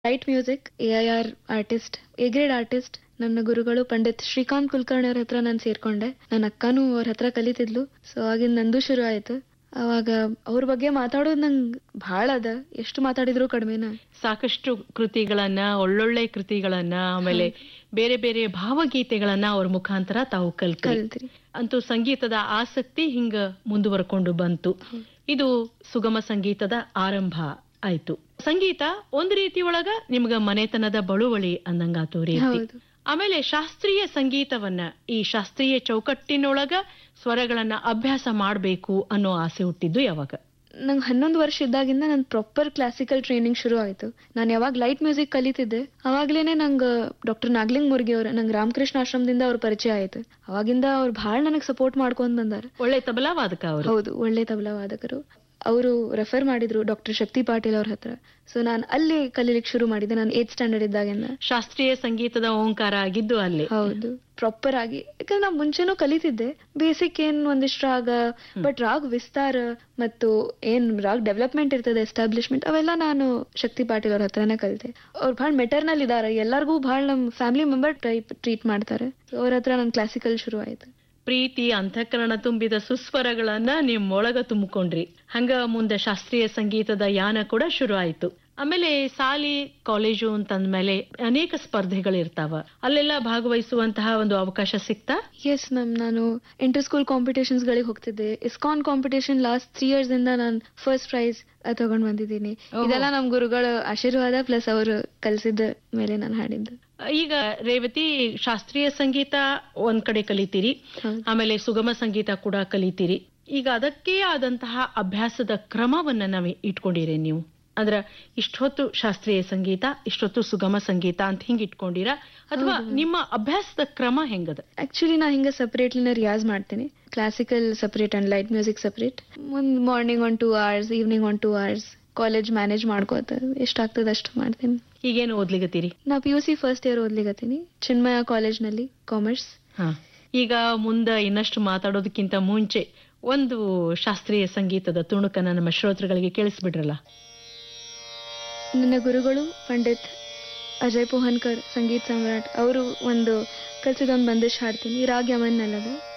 Light music A I R artist A grade artist ನನ್ನ ಗುರುಗಳು ಪಂಡಿತ್ ಶ್ರೀಕಾಂತ್ ಕುಲಕರ್ಣಿ ಅವ್ರ ಹತ್ರ ನಾನು ಸೇರ್ಕೊಂಡೆ ನನ್ನ ಅಕ್ಕನೂ ಅವ್ರ ಹತ್ರ ಕಲಿತಿದ್ಲು ಸೊ ಆಗಿಂದ ನಂದು ಶುರು ಆಯ್ತು ಅವಾಗ ಅವ್ರ ಬಗ್ಗೆ ಮಾತಾಡೋದು ನಂಗೆ ಭಾಳ ಅದ ಎಷ್ಟು ಮಾತಾಡಿದ್ರು ಕಡಿಮೆನ ಸಾಕಷ್ಟು ಕೃತಿಗಳನ್ನ ಒಳ್ಳೊಳ್ಳೆ ಕೃತಿಗಳನ್ನ ಆಮೇಲೆ ಬೇರೆ ಬೇರೆ ಭಾವಗೀತೆಗಳನ್ನ ಅವ್ರ ಮುಖಾಂತರ ತಾವು ಕಲ್ತ್ರಿ ಕಲ್ತ್ರಿ ಅಂತೂ ಸಂಗೀತದ ಆಸಕ್ತಿ ಹಿಂಗ ಮುಂದುವರ್ಕೊಂಡು ಬಂತು ಇದು ಸುಗಮ ಸಂಗೀತದ ಆರಂಭ ಆಯ್ತು ಸಂಗೀತ ಒಂದ್ ರೀತಿ ಒಳಗ ನಿಮ್ಗ ಮನೆತನದ ಬಳುವಳಿ ಅಂದಂಗಾತು ರೀತಿ ಹೌದು ಆಮೇಲೆ ಶಾಸ್ತ್ರೀಯ ಸಂಗೀತವನ್ನ ಈ ಶಾಸ್ತ್ರೀಯ ಚೌಕಟ್ಟಿನೊಳಗ ಸ್ವರಗಳನ್ನ ಅಭ್ಯಾಸ ಮಾಡ್ಬೇಕು ಅನ್ನೋ ಆಸೆ ಹುಟ್ಟಿದ್ದು ಯಾವಾಗ ನಂಗೆ ಹನ್ನೊಂದು ವರ್ಷ ಇದ್ದಾಗಿಂದ ನನ್ನ ಪ್ರಾಪರ್ ಕ್ಲಾಸಿಕಲ್ ಟ್ರೈನಿಂಗ್ ಶುರು ಆಯ್ತು ನಾನು ಯಾವಾಗ ಲೈಟ್ ಮ್ಯೂಸಿಕ್ ಕಲಿತಿದ್ದೆ ಅವಾಗ್ಲೇನೆ ನಂಗೆ ಡಾಕ್ಟರ್ ನಾಗ್ಲಿಂಗ್ ಮುರ್ಗಿ ಅವ್ರ ನಂಗೆ ರಾಮಕೃಷ್ಣ ಆಶ್ರಮದಿಂದ ಅವ್ರ ಪರಿಚಯ ಆಯ್ತು ಅವಾಗಿಂದ ಅವ್ರು ಭಾಳ ನನಗೆ ಸಪೋರ್ಟ್ ಮಾಡ್ಕೊಂಡ್ ಬಂದಾರ ಒಳ್ಳೆ ತಬಲಾ ವಾದಕ ಅವರು ಹೌದು ಒಳ್ಳೆ ತಬಲಾ ವಾದಕರು ಅವರು ರೆಫರ್ ಮಾಡಿದ್ರು ಡಾಕ್ಟರ್ ಶಕ್ತಿ ಪಾಟೀಲ್ ಅವ್ರ ಹತ್ರ ಸೊ ನಾನು ಅಲ್ಲಿ ಕಲೀಲಿಕ್ಕೆ ಶುರು ಮಾಡಿದ್ದೆ ನಾನು ಏತ್ ಸ್ಟ್ಯಾಂಡರ್ಡ್ ಇದ್ದಾಗಿಂದ ಶಾಸ್ತ್ರೀಯ ಸಂಗೀತದ ಓಂಕಾರ ಆಗಿದ್ದು ಅಲ್ಲಿ ಹೌದು ಪ್ರಾಪರ್ ಆಗಿ ಯಾಕಂದ್ರೆ ನಾ ಮುಂಚೆನೂ ಕಲಿತಿದ್ದೆ ಬೇಸಿಕ್ ಏನ್ ಒಂದಿಷ್ಟು ರಾಗ ಬಟ್ ರಾಗ್ ವಿಸ್ತಾರ ಮತ್ತು ಏನ್ ರಾಗ್ ಡೆವಲಪ್ಮೆಂಟ್ ಇರ್ತದೆ ಎಸ್ಟಾಬ್ಲಿಷ್ಮೆಂಟ್ ಅವೆಲ್ಲ ನಾನು ಶಕ್ತಿ ಪಾಟೀಲ್ ಅವ್ರ ಹತ್ರನೇ ಕಲಿತೆ ಅವ್ರು ಭಾಳ ಮೆಟರ್ನಲ್ ಇದಾರೆ ಎಲ್ಲರಿಗೂ ಭಾಳ ನಮ್ ಫ್ಯಾಮಿಲಿ ಮೆಂಬರ್ ಟೈಪ್ ಟ್ರೀಟ್ ಮಾಡ್ತಾರೆ ಅವ್ರ ಹತ್ರ ನನ್ ಕ್ಲಾಸಿಕಲ್ ಶುರು ಆಯ್ತು ಪ್ರೀತಿ ಅಂತಃಕರಣ ತುಂಬಿದ ಸುಸ್ವರಗಳನ್ನ ನಿಮ್ಮೊಳಗ ತುಂಬಿಕೊಂಡ್ರಿ ಹಂಗ ಮುಂದೆ ಶಾಸ್ತ್ರೀಯ ಸಂಗೀತದ ಯಾನ ಕೂಡ ಶುರು ಆಯ್ತು ಆಮೇಲೆ ಸಾಲಿ ಕಾಲೇಜು ಅಂತಂದ್ಮೇಲೆ ಅನೇಕ ಸ್ಪರ್ಧೆಗಳಿರ್ತಾವ ಅಲ್ಲೆಲ್ಲ ಭಾಗವಹಿಸುವಂತಹ ಒಂದು ಅವಕಾಶ ಸಿಕ್ತಾ ಎಸ್ ಮ್ಯಾಮ್ ನಾನು ಇಂಟರ್ ಸ್ಕೂಲ್ ಕಾಂಪಿಟೇಷನ್ಸ್ ಗಳಿಗೆ ಹೋಗ್ತಿದ್ದೆ ISKCON competition last three years ಇಂದ ನಾನು ಫಸ್ಟ್ ಪ್ರೈಸ್ ತಗೊಂಡ್ ಬಂದಿದ್ದೀನಿ ಓಹೋ. ಇದೆಲ್ಲ ನಮ್ ಗುರುಗಳ ಆಶೀರ್ವಾದ ಪ್ಲಸ್ ಅವರು ಕಲ್ಸಿದ ಮೇಲೆ ನಾನು ಹಾಡಿದ್ದು ಈಗ ರೇವತಿ ಶಾಸ್ತ್ರೀಯ ಸಂಗೀತ ಒಂದ್ ಕಡೆ ಕಲಿತೀರಿ ಹೌದು. ಆಮೇಲೆ ಸುಗಮ ಸಂಗೀತ ಕೂಡ ಕಲಿತೀರಿ ಈಗ ಅದಕ್ಕೆ ಆದಂತಹ ಅಭ್ಯಾಸದ ಕ್ರಮವನ್ನ ನಾವು ಇಟ್ಕೊಂಡಿರಿ ನೀವು ಅಂದ್ರ ಇಷ್ಟೊತ್ತು ಶಾಸ್ತ್ರೀಯ ಸಂಗೀತ ಇಷ್ಟೊತ್ತು ಸುಗಮ ಸಂಗೀತ ಅಂತ ಹಿಂಗ್ ಇಟ್ಕೊಂಡಿರಾ ಅಥವಾ ನಿಮ್ಮ ಅಭ್ಯಾಸದ ಕ್ರಮ ಹೆಂಗದ ಆಕ್ಚುಲಿ ನಾ ಹಿಂಗ ಸಪರೇಟ್ಲಿನ ರಿಯಾಜ್ ಮಾಡ್ತೀನಿ classical separate and light music separate ಒಂದ್ morning one two hours evening one two hours college manage ಮಾಡ್ಕೋತ ಎಷ್ಟಾಗ್ತದೆ ಅಷ್ಟು ಮಾಡ್ತೀನಿ ಈಗೇನು ಓದ್ಲಿಗತ್ತೀರಿ ನಾ P U C first year ಓದ್ಲಿಕತ್ತೀನಿ ಚಿನ್ಮಯ ಕಾಲೇಜ್ನಲ್ಲಿ ಕಾಮರ್ಸ್ ಹಾ ಈಗ ಮುಂದ ಇನ್ನಷ್ಟು ಮಾತಾಡೋದಕ್ಕಿಂತ ಮುಂಚೆ ಒಂದು ಶಾಸ್ತ್ರೀಯ ಸಂಗೀತದ ತುಣುಕನ್ನ ನಮ್ಮ ಶ್ರೋತೃಗಳಿಗೆ ಕೇಳಿಸ್ಬಿಡ್ರಲ್ಲ ನನ್ನ ಗುರುಗಳು ಪಂಡಿತ್ ಅಜಯ್ ಪೋಹನ್ಕರ್ ಸಂಗೀತ್ ಸಾಮ್ರಾಟ್ ಅವರು ಒಂದು ಕಲ್ಸಿದ ಒಂದು ಬಂದಿಶ್ ಹಾಡ್ತೀನಿ ರಾಗ್ ಯಮನ್ ಅಲ್ಲದು